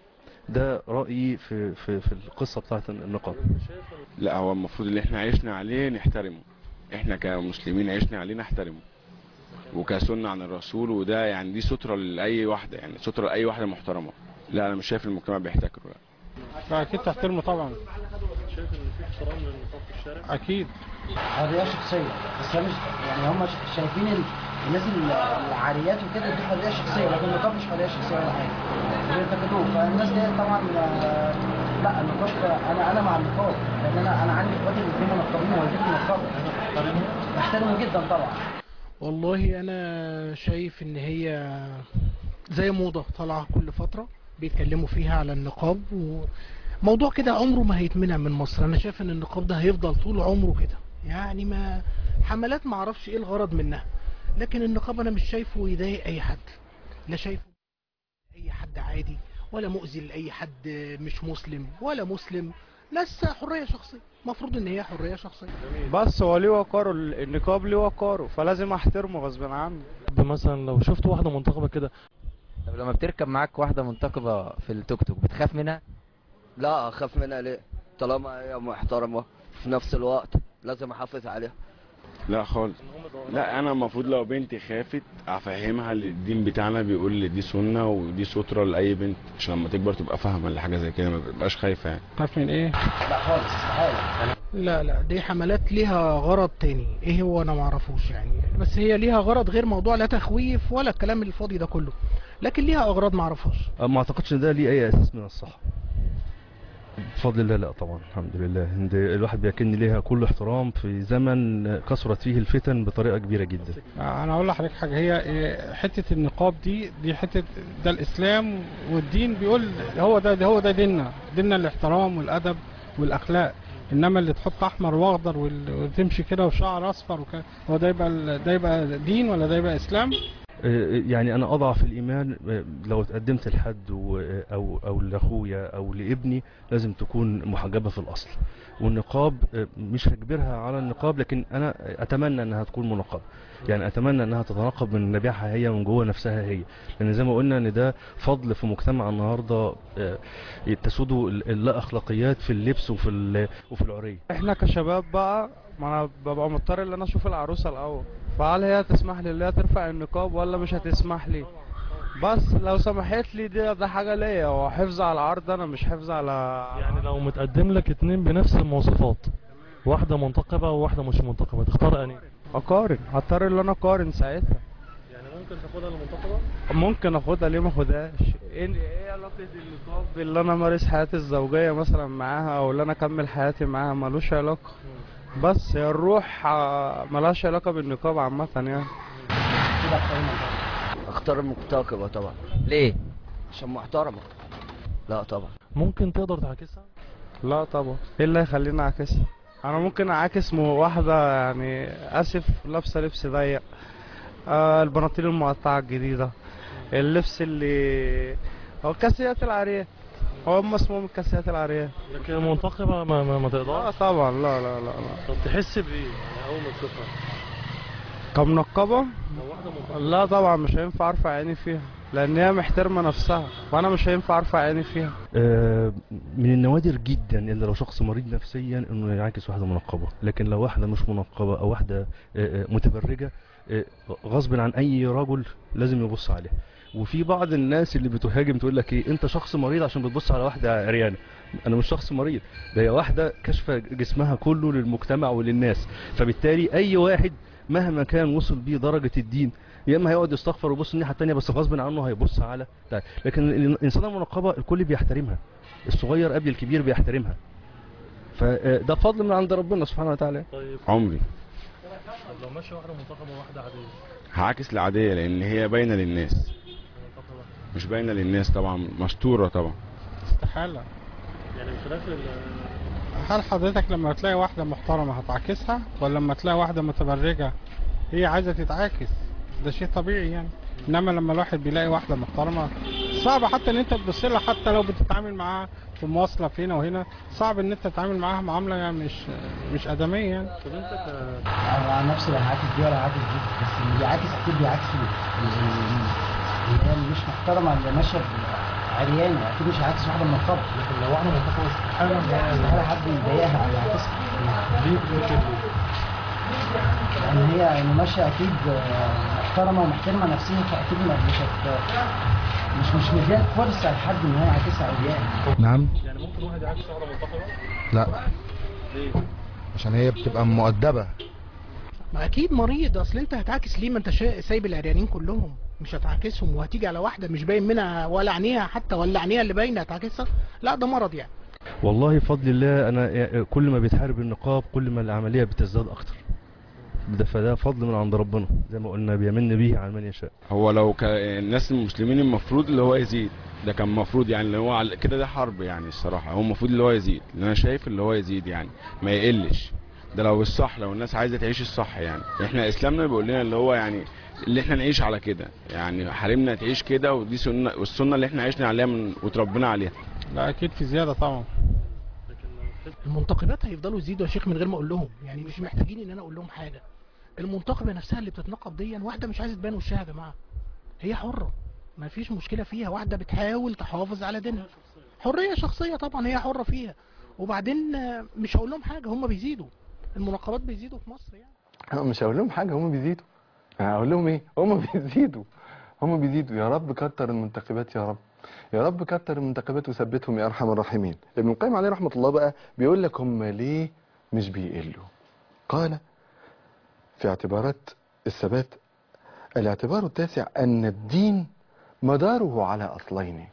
ده رايي في في في القصه بتاعت النقاب
لا هو المفروض اللي احنا عشنا عليه نحترمه احنا كمسلمين عشنا عليه نحترمه وكسنة عن الرسول وده يعني دي سترة لأي واحدة يعني سترة لأي واحدة محترمة لا أنا مش شايف المجتمع بيحتكره لا
فأكيد تحترمه طبعا
شايف ان في احترام للنقاب في الشارع
أكيد
حرية شخصية بس هي مش يعني هم ش- شايفين ال- الناس ال- العاريات وكده دي حرية شخصية لكن النقاب مش حرية شخصية ولا حاجة بينتقدوه فالناس دي طبعا آه، لا النقاب أنا أنا مع النقاب لأن أنا أنا عندي إخواتي الاثنين منقبين ووالدتي منقبة بحترمه جدا طبعا
والله انا شايف ان هي زي موضة طالعة كل فترة بيتكلموا فيها على النقاب وموضوع كده عمره ما هيتمنع من مصر انا شايف ان النقاب ده هيفضل طول عمره كده يعني ما حملات ما اعرفش ايه الغرض منها لكن النقاب انا مش شايفه يضايق اي حد لا شايفه اي حد عادي ولا مؤذي لاي حد مش مسلم ولا مسلم ناس حرية شخصية المفروض ان هي حرية شخصية
بس هو ليه وقاره ال- النقاب ليه وقاره فلازم أحترمه غصب عني
مثلا لو شفت واحده منتخبه كده
طب لما بتركب معاك واحدة منتقبة في التوك توك بتخاف منها؟
لا اخاف منها ليه طالما هي محترمه في نفس الوقت لازم احافظ عليها
لا خالص لا أنا المفروض لو بنتي خافت أفهمها اللي الدين بتاعنا بيقول لي دي سنة ودي سترة لأي بنت عشان لما تكبر تبقى فاهمة لحاجة زي كده ما تبقاش خايفة يعني
خاف من إيه؟
لا خالص استحالة
لا لا دي حملات ليها غرض تاني ايه هو انا معرفوش يعني بس هي ليها غرض غير موضوع لا تخويف ولا الكلام الفاضي ده كله لكن ليها اغراض معرفهاش
ما اعتقدش ان ده ليه اي اساس من الصحه بفضل الله لا طبعا الحمد لله إن ده الواحد بيكن ليها كل احترام في زمن كثرت فيه الفتن بطريقه كبيره جدا
أنا أقول لحضرتك حاجة هي إيه، حتة النقاب دي دي حتة ده الإسلام والدين بيقول هو ده, ده هو ده ديننا ديننا الاحترام والأدب والأخلاق إنما اللي تحط أحمر وأخضر وال- وتمشي كده وشعر أصفر وكده هو ده يبقى ال- ده يبقى دين ولا ده يبقى إسلام؟
آه، يعني انا اضعف الايمان آه، لو اتقدمت لحد و- او او لاخويا او لابني لازم تكون محجبه في الاصل والنقاب آه، مش هجبرها على النقاب لكن انا اتمنى انها تكون منقبه يعني اتمنى انها تتنقب من نبيعها هي من جوه نفسها هي لان زي ما قلنا ان ده فضل في مجتمع النهارده آه، تسود ال- اللا اخلاقيات في اللبس وفي ال- وفي العريه
احنا كشباب بقى ما انا ببقى مضطر ان انا اشوف العروسه الاول فهل هي تسمح لي اللي هي ترفع النقاب ولا مش هتسمح لي بس لو سمحت لي دي ده حاجه ليا وحفظ على العرض انا مش حفظ على
يعني لو متقدم لك اتنين بنفس المواصفات واحدة منتقبة وواحدة مش منتقبة تختار انهي
اقارن هضطر ان انا اقارن ساعتها
يعني ممكن تاخدها المنتقبة
ممكن اخدها ليه ما اخدهاش ايه ايه علاقه النقاب باللي انا امارس حياتي الزوجيه مثلا معاها او اللي انا اكمل حياتي معاها ملوش علاقه بس هي الروح آه، ملهاش علاقه بالنقاب عامه يعني
كده قيمة
اختار المنتقبة طبعا
ليه
عشان محترمة لا طبعا
ممكن تقدر تعكسها
لا طبعا ايه اللي هيخليني اعكسها انا ممكن اعاكس م- واحده يعني اسف لابسه لبس ضيق آه البناطيل المقطعه الجديده اللبس اللي هو كاسيات العريات هو هم اسمهم كاسيات العريات
لكن المنتقبة ما, ما, ما
اه
تقدرش
طبعا لا لا لا لا
طب تحس بايه يعني اول ما تشوفها
كمنقبه
لو واحدة منتقبة
لا طبعا مش هينفع ارفع عيني فيها لان هي محترمه نفسها وانا مش هينفع ارفع عيني فيها
آه، من النوادر جدا اللي لو شخص مريض نفسيا انه يعاكس واحده منقبه لكن لو واحده مش منقبه او واحده آه، آه، متبرجه آه، غصب عن اي رجل لازم يبص عليها وفي بعض الناس اللي بتهاجم تقول لك ايه انت شخص مريض عشان بتبص على واحده عريانه انا مش شخص مريض ده هي واحده كاشفه جسمها كله للمجتمع وللناس فبالتالي اي واحد مهما كان وصل بيه درجه الدين يا اما هيقعد يستغفر ويبص الناحيه الثانيه بس غصب عنه هيبص على ده. لكن الانسانه المنقبه الكل بيحترمها الصغير قبل الكبير بيحترمها فده فضل من عند ربنا سبحانه وتعالى
طيب
عمري
طب لو ماشي واحدة منتقبة وواحدة عادية
هعكس العادية لأن هي باينة للناس
منتقبة
مش باينة للناس طبعا مستورة طبعا
استحالة
يعني بخلاف ال
هل حضرتك لما تلاقي واحدة محترمة هتعكسها ولا لما تلاقي واحدة متبرجة هي عايزة تتعاكس ده شيء طبيعي يعني انما لما الواحد بيلاقي واحدة محترمة صعب حتى ان انت تبص لها حتى لو بتتعامل معاها في مواصلة في هنا وهنا صعب ان انت تتعامل معاها معاملة يعني مش مش ادمية يعني
طب انت ك
انا عن نفسي لا هعاكس دي ولا هعاكس دي بس اللي بيعاكس اكيد بيعاكس ال- ال- اللي هي اللي مش محترمه اللي ماشيه عريانه اكيد مش هيعاكس واحده منقبه لكن لو واحده منقبه استحاله استحاله حد يضايقها او يعكسها
ليه بتقول كده
لان هي يعني ماشيه اكيد آه، محترمه ومحترمه نفسها فاكيد ما- مش هت مش مش مديها فرصه لحد ان هو يعكسها عريان
نعم
يعني ممكن واحد يعكس واحدة منتقبة
لا
ليه
عشان هي بتبقى مؤدبة
ما اكيد مريض اصل انت هتعاكس ليه ما انت شا- سايب العريانين كلهم مش هتعاكسهم وهتيجي على واحده مش باين منها ولا عينيها حتى ولا عينيها اللي باينه هتعاكسها لا ده مرض يعني
والله بفضل الله انا كل ما بيتحارب النقاب كل ما العمليه بتزداد اكتر ده فده فضل من عند ربنا زي ما قلنا بيمن به على من يشاء
هو لو ك... الناس المسلمين المفروض اللي هو يزيد ده كان المفروض يعني اللي هو على... كده ده حرب يعني الصراحة هو المفروض اللي هو يزيد اللي انا شايف اللي هو يزيد يعني ما يقلش ده لو الصح لو الناس عايزة تعيش الصح يعني احنا اسلامنا بيقول لنا اللي هو يعني اللي احنا نعيش على كده يعني حريمنا تعيش كده ودي سنة والسنة اللي احنا عشنا عليها من وتربينا عليها
لا اكيد في زيادة طبعا
المنتقبات هيفضلوا يزيدوا يا شيخ من غير ما اقول لهم يعني مش محتاجين ان انا اقول لهم حاجه المنتقبه نفسها اللي بتتنقب دي واحده مش عايزه تبان وشها يا جماعه هي حره ما فيش مشكله فيها واحده بتحاول تحافظ على دينها حريه شخصيه طبعا هي حره فيها وبعدين آه، مش هقول لهم حاجه هم بيزيدوا المناقبات بيزيدوا في مصر يعني
أنا مش هقول لهم حاجة هم بيزيدوا أنا هقول لهم إيه هم بيزيدوا هم بيزيدوا يا رب كتر المنتخبات يا رب يا رب كتر المنتخبات وثبتهم يا أرحم الراحمين ابن القيم عليه رحمة الله بقى بيقول لك هم ليه مش بيقلوا قال في اعتبارات الثبات الاعتبار التاسع أن الدين مداره على أصلين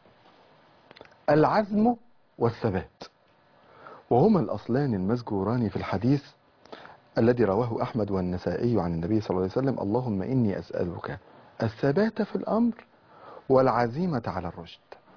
العزم والثبات وهما الأصلان المذكوران في الحديث الذي رواه أحمد والنسائي عن النبي صلى الله عليه وسلم اللهم إني أسألك الثبات في الأمر والعزيمة على الرشد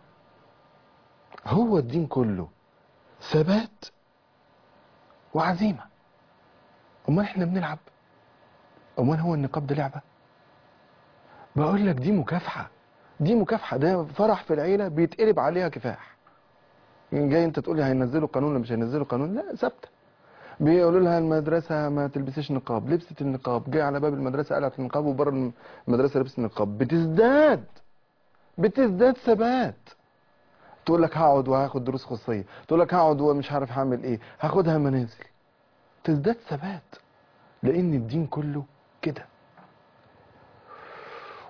هو الدين كله ثبات وعزيمة أمال إحنا بنلعب أمال هو النقاب ده لعبة بقول لك دي مكافحة دي مكافحة ده فرح في العيلة بيتقلب عليها كفاح جاي انت تقول لي هينزلوا قانون ولا مش هينزلوا قانون لا ثابته بيقولوا لها المدرسة ما تلبسيش نقاب لبست النقاب جاي على باب المدرسة قلعت النقاب وبره المدرسة لبست النقاب بتزداد بتزداد ثبات تقول لك هقعد وهاخد دروس خصوصية تقول لك هقعد ومش عارف هعمل ايه هاخدها منازل تزداد ثبات لان الدين كله كده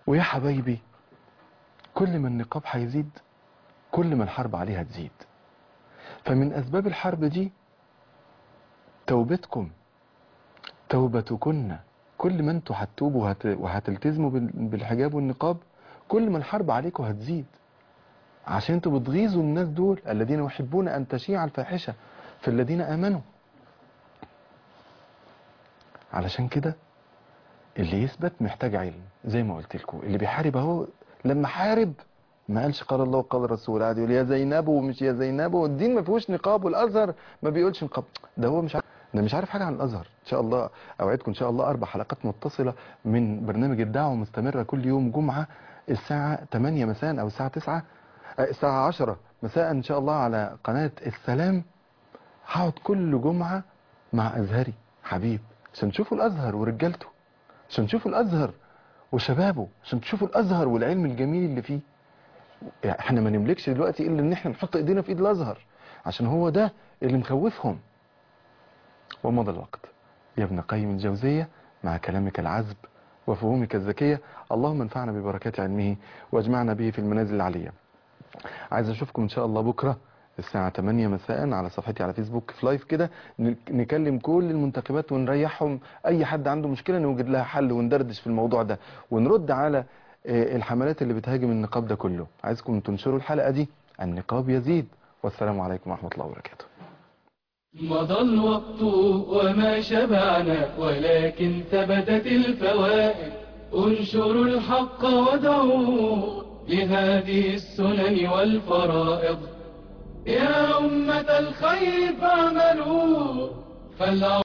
ويا حبايبي كل ما النقاب هيزيد كل ما الحرب عليها تزيد فمن أسباب الحرب دي توبتكم توبتكن كل ما انتوا هتتوبوا وهت... وهتلتزموا بال- بالحجاب والنقاب كل ما الحرب عليكم هتزيد عشان انتوا بتغيظوا الناس دول الذين يحبون أن تشيع الفاحشة في الذين آمنوا علشان كده اللي يثبت محتاج علم زي ما قلت لكم اللي بيحارب اهو لما حارب ما قالش قال الله وقال الرسول قاعد يقول يا زينب ومش يا زينب والدين ما فيهوش نقاب والازهر ما بيقولش نقاب ده هو مش عارف ده مش عارف حاجه عن الازهر ان شاء الله اوعدكم ان شاء الله اربع حلقات متصله من برنامج الدعوه مستمره كل يوم جمعه الساعه 8 مساء او الساعه 9 آه، الساعه 10 مساء ان شاء الله على قناه السلام هقعد كل جمعه مع ازهري حبيب عشان تشوفوا الازهر ورجالته عشان تشوفوا الازهر وشبابه عشان تشوفوا الازهر والعلم الجميل اللي فيه يعني احنا ما نملكش دلوقتي الا ان احنا نحط ايدينا في ايد الازهر عشان هو ده اللي مخوفهم ومضى الوقت يا ابن قيم الجوزية مع كلامك العذب وفهومك الذكية اللهم انفعنا ببركات علمه واجمعنا به في المنازل العلية عايز اشوفكم ان شاء الله بكرة الساعة 8 مساء على صفحتي على فيسبوك في لايف كده نك- نكلم كل المنتخبات ونريحهم اي حد عنده مشكلة نوجد لها حل وندردش في الموضوع ده ونرد على آه، الحملات اللي بتهاجم النقاب ده كله عايزكم تنشروا الحلقة دي النقاب يزيد والسلام عليكم ورحمة الله وبركاته
مضى الوقت وما شبعنا ولكن ثبتت الفوائد انشروا الحق ودعوا لهذه السنن والفرائض يا أمة الخير فاعملوا فالعمر